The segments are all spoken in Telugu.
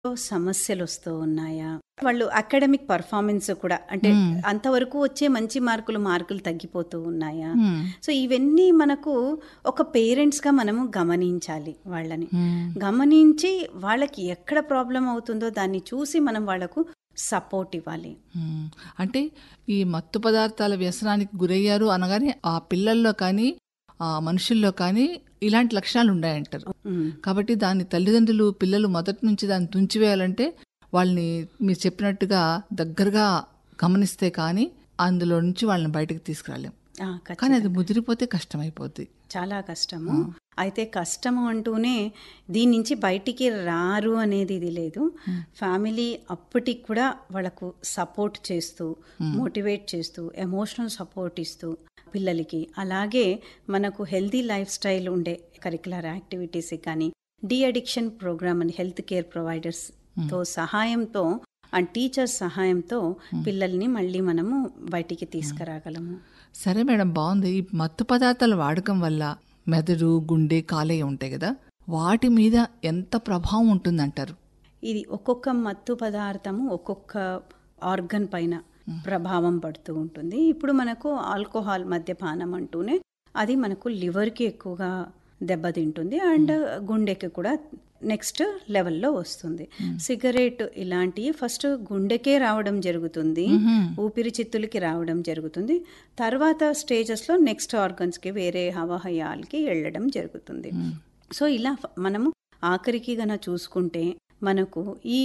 సమస్యలు వస్తూ ఉన్నాయా వాళ్ళు అకాడమిక్ పర్ఫార్మెన్స్ కూడా అంటే మ్మ్. అంతవరకు వచ్చే మంచి మార్కులు మార్కులు తగ్గిపోతూ ఉన్నాయా మ్మ్. సో ఇవన్నీ మనకు ఒక పేరెంట్స్ గా మనము గమనించాలి వాళ్ళని మ్మ్. గమనించి వాళ్ళకి ఎక్కడ ప్రాబ్లం అవుతుందో దాన్ని చూసి మనం వాళ్ళకు సపోర్ట్ ఇవ్వాలి మ్మ్. అంటే ఈ మత్తు పదార్థాల వ్యసనానికి గురయ్యారు అనగానే ఆ పిల్లల్లో కానీ ఆ మనుషుల్లో కానీ ఇలాంటి లక్షణాలు ఉన్నాయంటారు మ్మ్. కాబట్టి దాన్ని తల్లిదండ్రులు పిల్లలు మొదటి నుంచి దాన్ని తుంచివేయాలంటే వాళ్ళని మీరు చెప్పినట్టుగా దగ్గరగా గమనిస్తే కానీ అందులో నుంచి వాళ్ళని బయటకు తీసుకురాలేం ఆ, కానీ ఖచ్చితంగా. అది ముదిరిపోతే కష్టమైపోద్ది చాలా కష్టము అయితే కష్టము అంటూనే దీని నుంచి బయటికి రారు అనేది ఇది లేదు ఫ్యామిలీ అప్పటికి కూడా వాళ్ళకు సపోర్ట్ చేస్తూ మోటివేట్ చేస్తూ ఎమోషనల్ సపోర్ట్ ఇస్తూ పిల్లలకి అలాగే మనకు హెల్దీ లైఫ్ స్టైల్ ఉండే కరికులర్ యాక్టివిటీస్ కానీ డి అడిక్షన్ ప్రోగ్రామ్ అని హెల్త్ కేర్ ప్రొవైడర్స్ తో సహాయంతో అండ్ టీచర్స్ సహాయంతో పిల్లల్ని మళ్ళీ మనము బయటికి తీసుకురాగలము సరే మేడం బాగుంది ఈ మత్తు పదార్థాల వాడకం వల్ల మెదడు గుండె కాలేయ ఉంటాయి కదా వాటి మీద ఎంత ప్రభావం ఉంటుందంటారు ఇది ఒక్కొక్క మత్తు పదార్థము ఒక్కొక్క ఆర్గన్ పైన ప్రభావం పడుతూ ఉంటుంది ఇప్పుడు మనకు ఆల్కహాల్ మద్యపానం అంటూనే అది మనకు లివర్కి ఎక్కువగా దెబ్బతింటుంది అండ్ గుండెకి కూడా నెక్స్ట్ లెవెల్లో వస్తుంది సిగరెట్ ఇలాంటివి ఫస్ట్ గుండెకే రావడం జరుగుతుంది ఊపిరిచిత్తులకి రావడం జరుగుతుంది తర్వాత స్టేజెస్లో నెక్స్ట్ ఆర్గన్స్కి వేరే హవాహయాలకి వెళ్ళడం జరుగుతుంది సో ఇలా ఫ- మనము ఆఖరికి గన చూసుకుంటే మనకు ఈ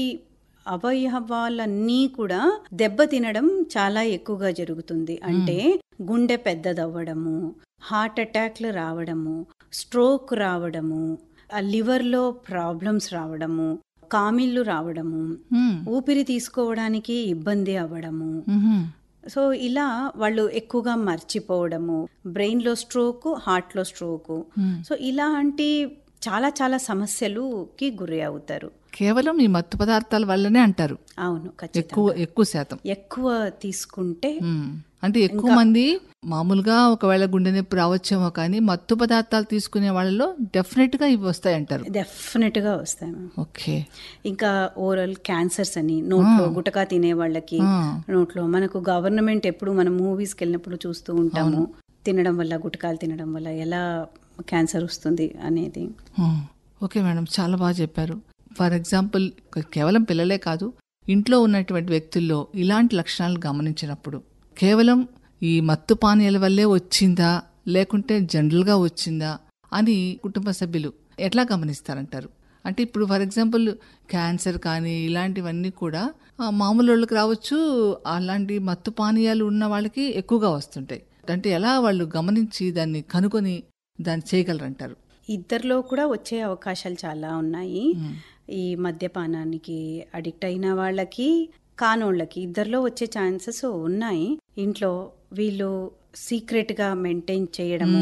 అవయవాలన్నీ కూడా దెబ్బ తినడం చాలా ఎక్కువగా జరుగుతుంది అంటే గుండె పెద్దదవ్వడము హార్ట్ అటాక్లు రావడము స్ట్రోక్ రావడము ఆ లివర్లో ప్రాబ్లమ్స్ రావడము కామిళ్ళు రావడము మ్మ్. ఊపిరి తీసుకోవడానికి ఇబ్బంది అవ్వడము మ్మ్. సో ఇలా వాళ్ళు ఎక్కువగా మర్చిపోవడము బ్రెయిన్లో స్ట్రోక్ హార్ట్లో స్ట్రోకు మ్మ్. సో ఇలాంటి చాలా చాలా సమస్యలుకి గురి అవుతారు కేవలం ఈ మత్తు పదార్థాల వల్లనే అంటారు అవును ఖచ్చితంగా ఎక్కువ ఎక్కువ శాతం ఎక్కువ తీసుకుంటే మ్మ్. అంటే ఎక్కువ మంది మామూలుగా ఒకవేళ గుండె నొప్పి రావచ్చేమో కానీ మత్తు పదార్థాలు తీసుకునే వాళ్ళలో డెఫినెట్ గా ఇవి వస్తాయి అంటారు డెఫినెట్ గా వస్తాయి మ్యామ్. ఓకే ఇంకా ఓరల్ క్యాన్సర్స్ అని నోట్లో గుటకా తినే వాళ్ళకి ఆ. నోట్లో మనకు గవర్నమెంట్ ఎప్పుడు మనం మూవీస్కి వెళ్ళినప్పుడు చూస్తూ ఉంటాము తినడం వల్ల గుటకాలు తినడం వల్ల ఎలా క్యాన్సర్ వస్తుంది అనేది మ్మ్. ఓకే మేడం చాలా బాగా చెప్పారు ఫర్ ఎగ్జాంపుల్ కేవలం పిల్లలే కాదు ఇంట్లో ఉన్నటువంటి వ్యక్తుల్లో ఇలాంటి లక్షణాలు గమనించినప్పుడు కేవలం ఈ మత్తు పానీయాల వల్లే వచ్చిందా లేకుంటే జనరల్గా వచ్చిందా అని కుటుంబ సభ్యులు ఎట్లా గమనిస్తారంటారు అంటే ఇప్పుడు ఫర్ ఎగ్జాంపుల్ క్యాన్సర్ కానీ ఇలాంటివన్నీ కూడా ఆ, మామూలు వాళ్ళకి రావచ్చు అలాంటి మత్తు పానీయాలు ఉన్న వాళ్ళకి ఎక్కువగా వస్తుంటాయి అంటే ఎలా వాళ్ళు గమనించి దాన్ని కనుకొని దాన్ని చేయగలరంటారు ఇద్దరిలో కూడా వచ్చే అవకాశాలు చాలా ఉన్నాయి ఈ మద్యపానానికి అడిక్ట్ అయిన వాళ్ళకి కానోళ్ళకి ఇద్దరిలో వచ్చే ఛాన్సెస్ ఉన్నాయి ఇంట్లో వీళ్ళు సీక్రెట్ గా మెయింటైన్ చేయడము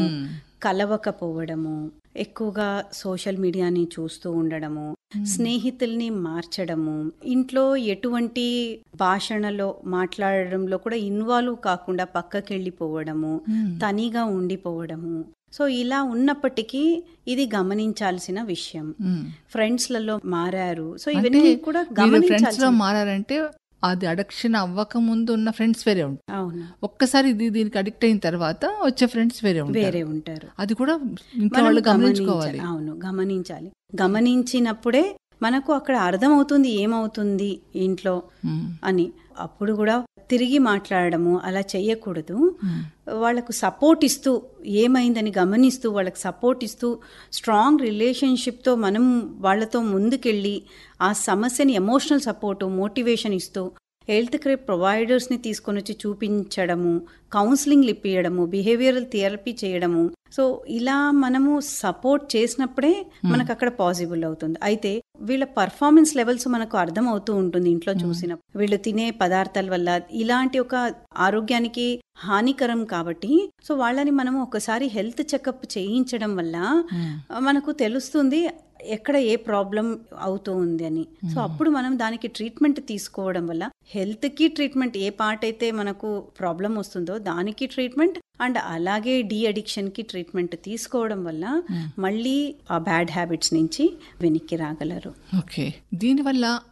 కలవకపోవడము ఎక్కువగా సోషల్ మీడియాని చూస్తూ ఉండడము స్నేహితుల్ని మార్చడము ఇంట్లో ఎటువంటి భాషణలో మాట్లాడడంలో కూడా ఇన్వాల్వ్ కాకుండా పక్కకెళ్ళిపోవడము తనిగా ఉండిపోవడము సో ఇలా ఉన్నప్పటికీ ఇది గమనించాల్సిన విషయం ఫ్రెండ్స్లలో మారారు సో ఇవన్నీ కూడా ఫ్రెండ్స్ లో గమనించాల్సిన మారారంటే అది అడక్షన్ అవ్వక ముందు ఉన్న ఫ్రెండ్స్ వేరే ఉంటారు అవును ఒక్కసారి ఇది దీనికి అడిక్ట్ అయిన తర్వాత వచ్చే ఫ్రెండ్స్ వేరే ఉంటారు వేరే ఉంటారు అది కూడా ఇంట్లో మనం వాళ్ళు గమనించాలి. గమనించుకోవాలి అవును గమనించాలి గమనించినప్పుడే మనకు అక్కడ అర్థమవుతుంది ఏమవుతుంది ఇంట్లో మ్మ్. అని అప్పుడు కూడా తిరిగి మాట్లాడడము అలా చెయ్యకూడదు వాళ్ళకు సపోర్ట్ ఇస్తూ ఏమైందని గమనిస్తూ వాళ్ళకి సపోర్ట్ ఇస్తూ స్ట్రాంగ్ రిలేషన్షిప్తో మనం వాళ్ళతో ముందుకెళ్ళి ఆ సమస్యని ఎమోషనల్ సపోర్టు మోటివేషన్ ఇస్తూ హెల్త్ కేర్ ప్రొవైడర్స్ని తీసుకొని వచ్చి చూపించడము కౌన్సిలింగ్లు ఇప్పించడము బిహేవియరల్ థెరపీ చేయడము సో ఇలా మనము సపోర్ట్ చేసినప్పుడే మనకు అక్కడ పాసిబుల్ అవుతుంది అయితే వీళ్ళ పర్ఫార్మెన్స్ లెవెల్స్ మనకు అర్థం అవుతూ ఉంటుంది ఇంట్లో చూసిన వీళ్ళు తినే పదార్థాల వల్ల ఇలాంటి ఒక ఆరోగ్యానికి హానికరం కాబట్టి సో వాళ్ళని మనము ఒకసారి హెల్త్ చెకప్ చేయించడం వల్ల మనకు తెలుస్తుంది ఎక్కడ ఏ ప్రాబ్లం అవుతూ ఉంది అని సో అప్పుడు మనం దానికి ట్రీట్మెంట్ తీసుకోవడం వల్ల హెల్త్ కి ట్రీట్మెంట్ ఏ పార్ట్ అయితే మనకు ప్రాబ్లం వస్తుందో దానికి ట్రీట్మెంట్ అండ్ అలాగే డి అడిక్షన్ కి ట్రీట్మెంట్ తీసుకోవడం వల్ల మళ్ళీ ఆ బ్యాడ్ హ్యాబిట్స్ నుంచి వెనక్కి రాగలరు ఓకే దీనివల్ల